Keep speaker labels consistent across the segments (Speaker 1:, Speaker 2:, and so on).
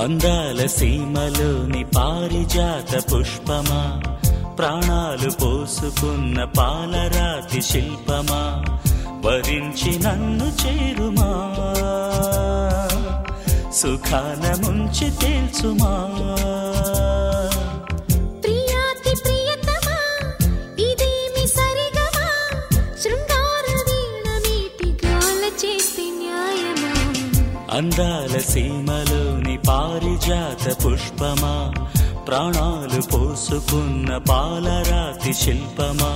Speaker 1: అందాల సీమలోని పారిజాత పుష్పమా ప్రాణాలు పోసుకున్న పాలరాతి శిల్పమా వరించి నన్ను చేరుమా సుఖాన ముంచి తేల్చుమా
Speaker 2: ప్రియాతి ప్రియతమా ఇదేమి సరిగమా శృంగార వీణ మీటి గాల చేస్తే న్యాయమా
Speaker 1: అందాల సీమలోని పారిజాత పుష్పమా ప్రాణాలు పోసుకున్న పాలరాతి శిల్పమా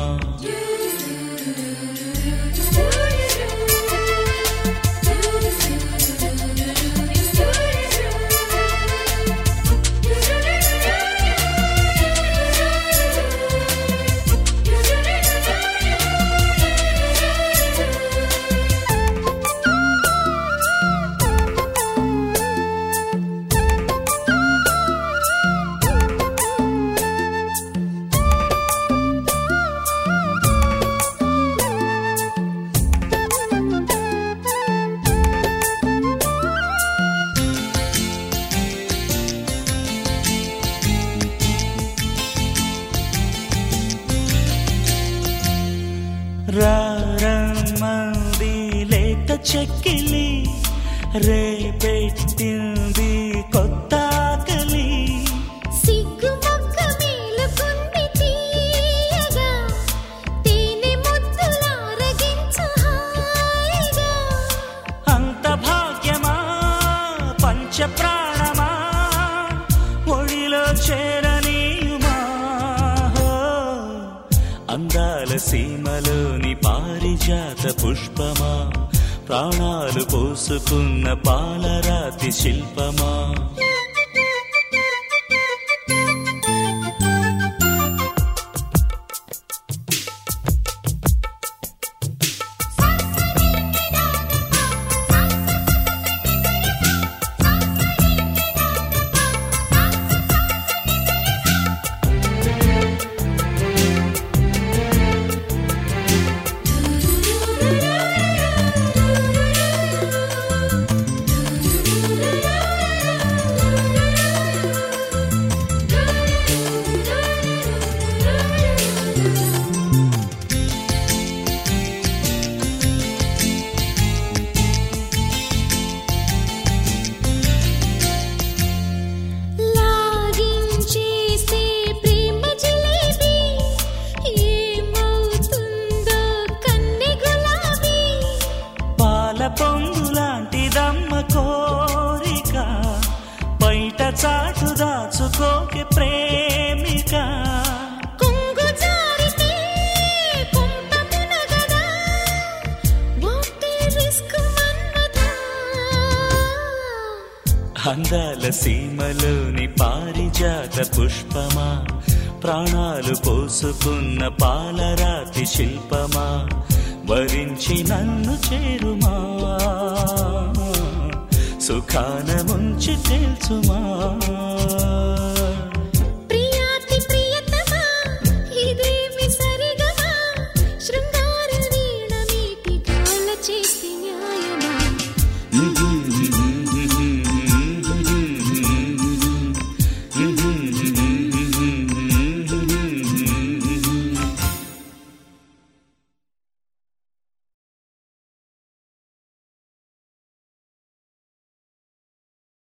Speaker 1: రారమ్మంది లేత చెక్కిలి రేపెట్టింది కొత్త ఆకలి
Speaker 2: సిగ్గు మొక్క మేలుకుంది తీయగా తేనె ముద్దులారగించు హాయిగా
Speaker 1: అంత భాగ్యమా పంచ ప్రాణమా ఒడిలో చేరనీయుమా హో. అందాల సీమలోని పారిజాత పుష్పమా ప్రాణాలు పోసుకున్న పాలరాతి శిల్పమా
Speaker 2: లాగించేసే ప్రేమ జిలేబీ ఏమవుతుందో కన్నె గులాబీ
Speaker 1: పాల పొంగులాంటిదమ్మ కోరిక బయట చాటు దాచుకోకే ప్రేమిక
Speaker 2: కొంగు జారితే కొంప మునగదా వాటే రిస్క్ మన్మథా
Speaker 1: అందాల సీమలోని పారిజాత పుష్పమా ప్రాణాలు పోసుకున్న పాలరాతి శిల్పమా వరించి నన్ను చేరుమా సుఖాన ముంచి తేల్చుమా